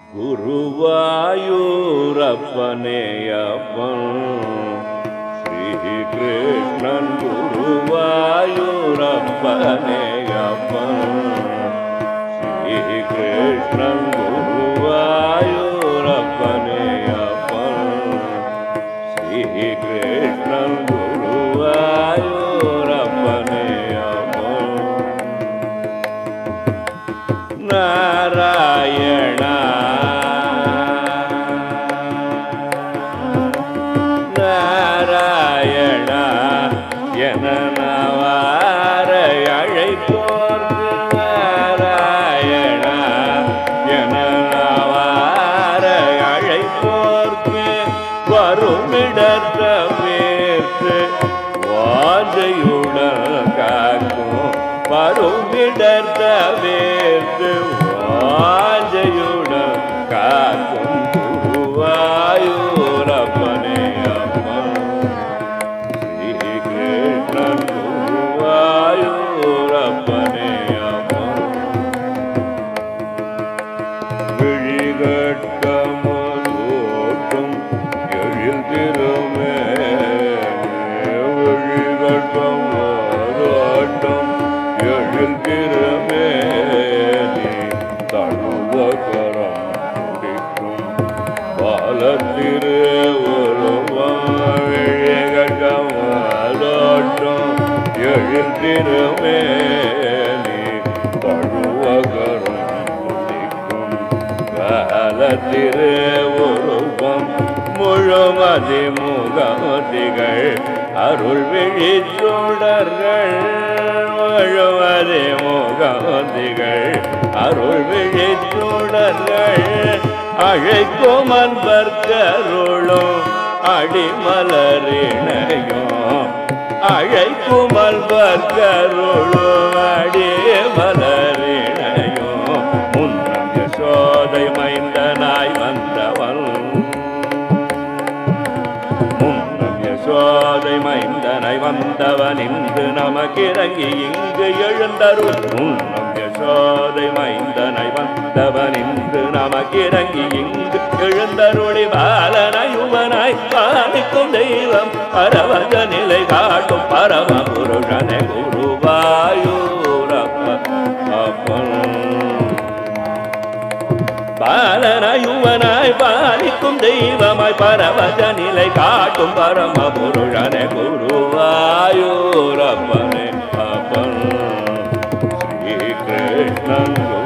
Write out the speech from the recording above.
குருவாயூரப்பனே அப்பன் ஸ்ரீ கிருஷ்ணன் குருவாயூரப்பனே அப்பன் ஸ்ரீ கிருஷ்ணன் குருவாயூரப்பனே அப்பன் ஸ்ரீ கிருஷ்ணன் குருவாயூரப்பனே அப்பன் நாராயணா நாராயணா என நவார அழைப்போர்க்கு நாராயணா என நவார அழைப்போர்க்கு வருமிடத்த பேர்த்து வாஞ்சையுடன் காக்கும் வருமிடத்த பேர்த்து வாஞ்சையுடன் காக்கும் குருவாயூரப்பனே அப்பன் ஸ்ரீ கிருஷ்ணன் குருவாயூரப்பனே அப்பன் விழிகட்டமோட்டும் எழில் திருமே விழிகட்டம் ஓரோட்டம் எழில் திருமே நீ தழுவகரம் முடிக்கும் பாலத்திரு உருவம் விழிகட்டம் ஓரோட்டம் எழில் திருமே நீ தழுவகரம் முடிக்கும் காலத்திரு உருவம் முழுமதி முகமதிகள் அருள் விழிச்சுடர்கள் முழுமதி முகமதிகள் அருள் விழிச்சுடர்கள் அழைக்கும் அன்பர்கருளும் அடிமலரிணையும் அழைக்கும் அன்பர்கருளும் அடிமலரிணையும் முன்னம் யசோதை மைந்தனாய் வந்தவன் முன்னம் யசோதை மைந்தனை வந்தவன் இன்று நமக்கிறங்கி இங்கு எழுந்தருள் முன்னம் யசோதை மைந்தனை வந்தவன் இன்று நமக்கிறங்கி இங்கு எழுந்தருளி பாலனாய் யுவனாய் பாதிக்கும் தெய்வம் பரவத நிலை காட்டும் பரம புருஷனே குருவாயூரப்ப அப்பன் பாலனாய் யுவனாய் பாலிக்கும் தெய்வமாய் பரவஜ நிலை காட்டும் பரம புருஷனே குருவாயூரப்பனே அப்பன் ஸ்ரீ கிருஷ்ணன்